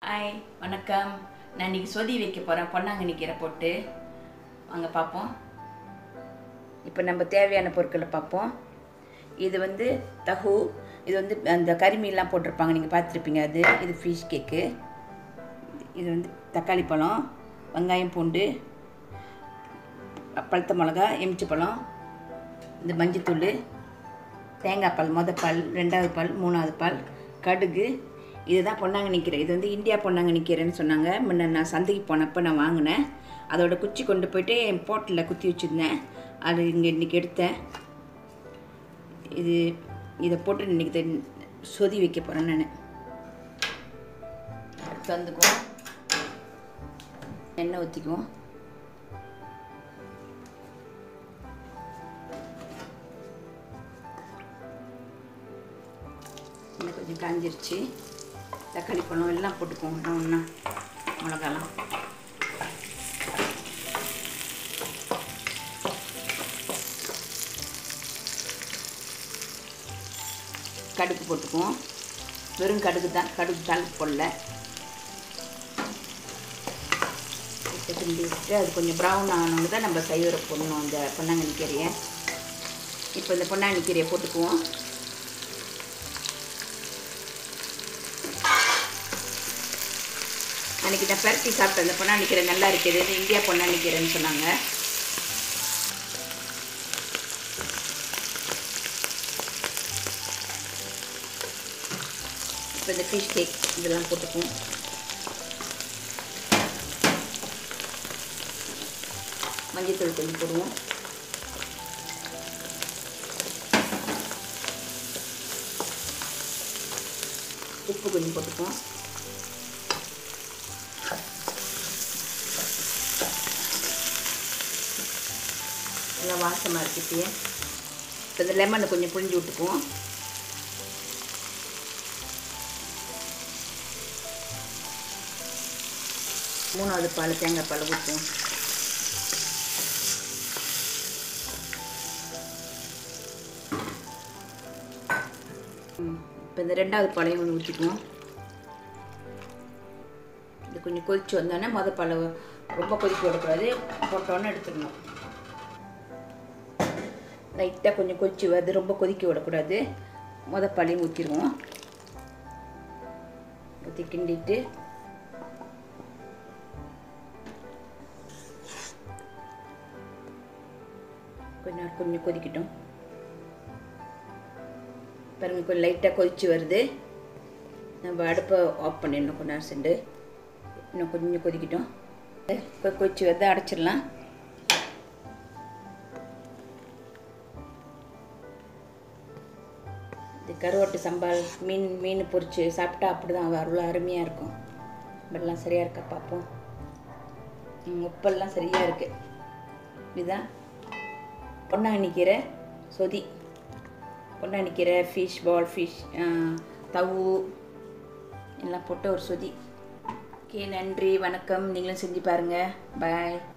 hi வணக்கம் நான் இன்னைக்கு சொதி வைக்க போகிறேன் பொன்னாங்கண்ணி கீரை போட்டு வாங்க பார்ப்போம் இப்போ நம்ம தேவையான பொருட்களை பார்ப்போம் இது வந்து தகு இது வந்து அந்த கரிமீன்லாம் போட்டிருப்பாங்க நீங்கள் பார்த்துருப்பீங்க அது இது ஃபிஷ் கேக்கு இது வந்து தக்காளி பழம் வெங்காயம் பூண்டு பழுத்த மிளகா எமிச்சி பழம் இந்த மஞ்சத்தூள் தேங்காய் பால் மொதல் பால் ரெண்டாவது பால் மூணாவது பால் கடுகு இதுதான் பொன்னாங்கண்ணி கீரை இது வந்து இந்தியா பொன்னாங்கண்ணி கீரைன்னு சொன்னாங்க முன்ன நான் சந்தைக்கு போனப்போ நான் வாங்கினேன் அதோட குச்சி கொண்டு போயிட்டு என் போட்டில் குத்தி வச்சுருந்தேன் அது இங்கே இன்றைக்கி எடுத்தேன் இது இதை போட்டு இன்றைக்கி சொதி வைக்க போகிறேன் நான் தந்துக்குவோம் எண்ணெய் ஊற்றிக்குவோம் இன்னும் கொஞ்சம் காஞ்சிருச்சு தக்காளி பழம் எல்லாம் போட்டுக்குவோம் ஒன்றா ஒன்றா மிளகாலாம் கடுகு போட்டுக்குவோம் வெறும் கடுகு தான் கடுகு தாளிப்பு போடல இப்போ கிண்டி விட்டு அது கொஞ்சம் ப்ரௌன் ஆனவங்க தான் நம்ம சைவரை போடணும் அந்த பொன்னாங்கண்ணி கீரையை இப்போ இந்த பொன்னாங்கண்ணி கீரையை போட்டுக்குவோம் அன்றைக்கி நான் பரட்டி சாப்பிட்டேன் அந்த பொன்னாங்கண்ணி கீரை நல்லா இருக்குது இது இந்தியா பொன்னாங்கண்ணி கீரைன்னு சொன்னாங்க இப்போ இந்த ஃபிஷ் கேக் இதெல்லாம் போட்டுக்குவோம் மஞ்சத்தூள் கொஞ்சம் போடுவோம் உப்பு கொஞ்சம் போட்டுக்குவோம் நல்லா வாசமாக இருக்கு இப்பயே இப்போ இந்த லெமனை கொஞ்சம் புழிஞ்சு விட்டுக்குவோம் மூணாவது பால் தேங்காய் பால் ஊற்றுவோம் இப்போ இந்த ரெண்டாவது பாலையும் கொஞ்சம் ஊற்றிக்குவோம் இது கொஞ்சம் கொதிச்சு வந்தோடனே மொதல் பால் ரொம்ப கொதிக்க விடக்கூடாது போட்டோன்னே எடுத்துடணும் லைட்டாக கொஞ்சம் கொதிச்சு வருது ரொம்ப கொதிக்க விடக்கூடாது மொதல் பாலையும் ஊற்றிடுவோம் ஊற்றி கிண்டிட்டு கொஞ்ச நேரம் கொஞ்சம் கொதிக்கட்டும் பாருங்க கொஞ்சம் லைட்டாக கொதிச்சு வருது நம்ம அடுப்பை ஆஃப் பண்ணிடணும் கொஞ்ச நேரம் சென்று இன்னும் கொஞ்சம் கொதிக்கட்டும் கொ- கொதிச்சு வருது அடைச்சிடலாம் இது கருவாட்டு சம்பால் மீன் மீன் பொரிச்சு சாப்பிட்டா அப்படி தான் அவ்வளோ அருமையாக இருக்கும் இப்படிலாம் சரியாக இருக்கா பார்ப்போம் ம், உப்பெல்லாம் சரியாக இருக்குது இதுதான் பொன்னாங்கண்ணி கீரை சொதி பொன்னாங்கண்ணி கீரை ஃபிஷ் பால் ஃபிஷ் தவு எல்லாம் போட்டு ஒரு சொதி ஓகே நன்றி வணக்கம் நீங்களும் செஞ்சு பாருங்கள் பாய்